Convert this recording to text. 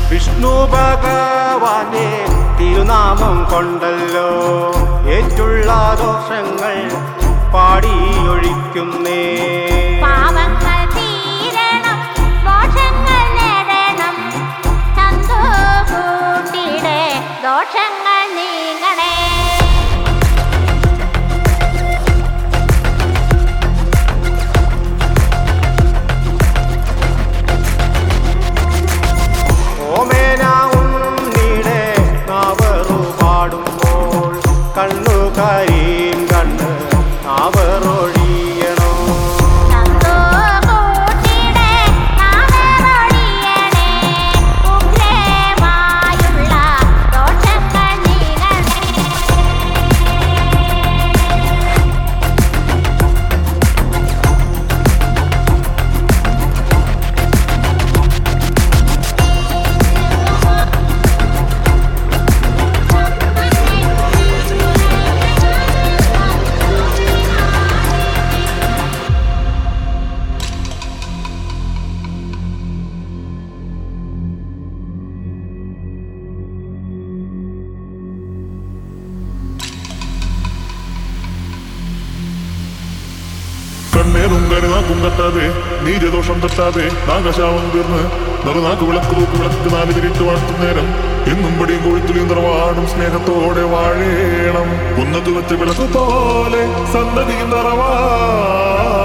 വിഷ്ണു ഭഗവാനെ തിരുനാമം കൊണ്ടല്ലോ ഏറ്റുള്ള ദോഷങ്ങൾ പാടിയൊഴിക്കുന്നേ പാവങ്ങൾ തീരണം ദോഷങ്ങൾ നേടണം ചന്തു കൂട്ടിടെ ദോഷങ്ങൾ നീങ്ങണേ ഓമേന ഉണ്ണീടെ നാവറു പാടുമ്പോൾ കണ്ണു കരിയും കണ്ണ് നാവറൊഴിയണോ ചന്തു കൂട്ടിടെ നാവറൊഴിയണേ ഉഗ്രമായുള്ള ദോഷങ്ങൾ നീങ്ങണേ കണ്ണേറും കരുനാക്കും തട്ടാതെ നീരദോഷം തട്ടാതെ നാഗശാപം തീർന്ന് നറുനാക്ക് വിളക്ക് തൂക്ക് വിളക്ക് നാല് തിരിട്ട് വാഴ്ത്തും നേരം എന്നും പടിയും കൊഴുത്തുളിയും തറവാടും സ്നേഹത്തോടെ വാഴേണം കുന്നത്ത് വെച്ച വിളക്ക് പോലെ സന്തതിയും തറവാ